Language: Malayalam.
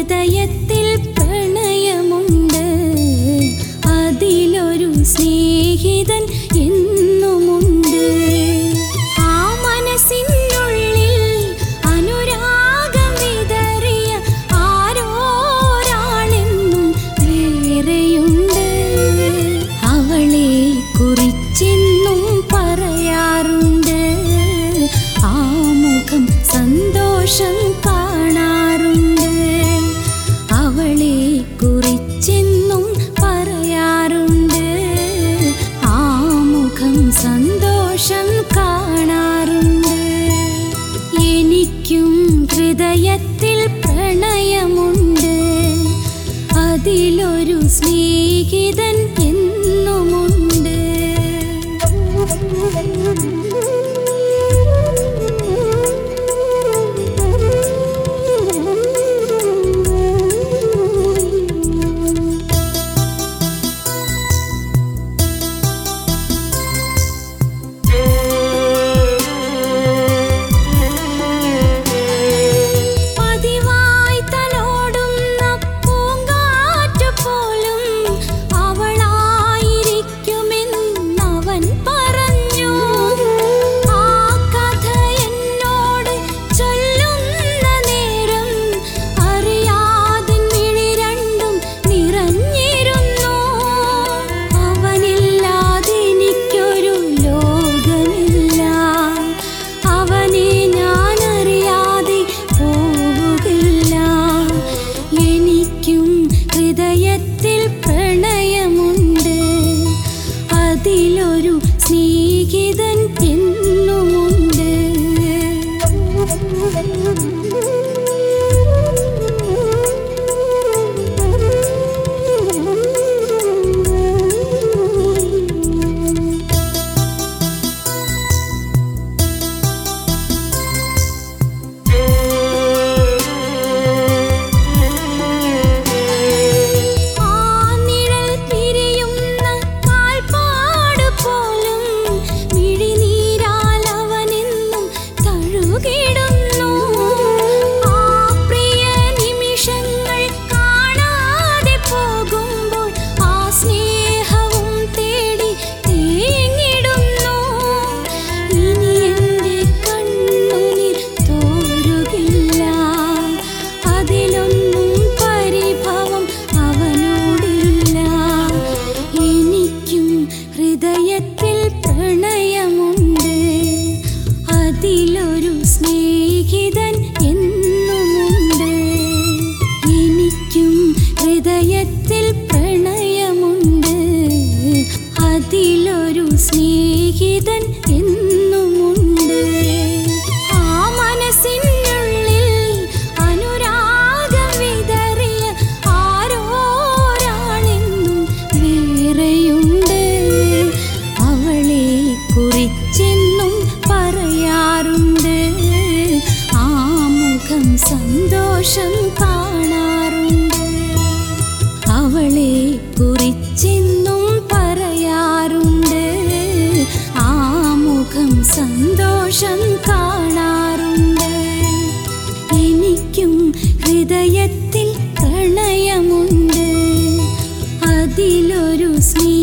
ഹൃദയത്തിൽ പ്രണയമുണ്ട് അതിലൊരു സ്നേഹിതൻ എന്നുമുണ്ട് ആ മനസ്സിനുള്ളിൽ അനുരാഗം വിതറിയ ആരോരാണെന്നും വേറെയുണ്ട് അവളെ കുറിച്ചെന്നും പറയാറുണ്ട് ആ മുഖം സന്തോഷം കാണാറുണ്ട് അവളെ കുറിച്ചെന്നും പറയാറുണ്ട് ആ മുഖം സന്തോഷം കാണാറുണ്ട് എനിക്കും ഹൃദയത്തിൽ പ്രണയമുണ്ട് അതിലൊരു സ്നേഹിതൻ എന്നുമുണ്ട് പതിവായി തലോടുന്ന പൂങ്കാറ്റു പോലും അവളായിരിക്കുമെന്നവൻ പറഞ്ഞു ആ കഥ എന്നോട് ചൊല്ലുന്ന നേരം അറിയാതെ മിഴി രണ്ടും നിറഞ്ഞിരുന്നു അവനില്ലാതെ എനിക്കൊരു ലോകമില്ല അവനെ ഞാൻ അറിയാതെ പോവുകില്ല എനിക്കും ഹൃദയത്തിൽ പ്രണയമുണ്ട് അതിലൊരു സ്നേഹിതൻ എന്നുമുണ്ട് ആ നിഴൽ പിരിയുന്ന കാൽപ്പാട് പോലും മിഴിനീരാൽ അവനെന്നും തഴുകിടുന്നു ആ പ്രിയ നിമിഷങ്ങൾ കാണാതെ പോകുമ്പോൾ ആ സ്നേഹവും തേടി തേങ്ങിടുന്നു ഇനി എൻ്റെ കണ്ണുനീർ തോരുകില്ല അതിലൊന്നും പരിഭവം അവനോടില്ല എനിക്കും ഹൃദയത്തിൽ പ്രണയമുണ്ട് അതിലൊരു സ്നേഹിതൻ എന്നുമുണ്ട് എനിക്കും ഹൃദയത്തിൽ പ്രണയമുണ്ട് അതിലൊരു സ്നേഹിതൻ എന്നുമുണ്ട് ആ മനസ്സിനുള്ളിൽ അനുരാഗം വിതറിയ ആരോരാണെന്നും വേറെയുണ്ട് അവളെ കുറിച്ചെന്നും പറയാറുണ്ട് ആ മുഖം സന്തോഷം കാണാറുണ്ട് അവളെ കുറിച്ചെന്നും പറയാറുണ്ട് ആ മുഖം സന്തോഷം കാണാറുണ്ട് എനിക്കും ഹൃദയത്തിൽ പ്രണയമുണ്ട് അതിലൊരു സ്നേഹ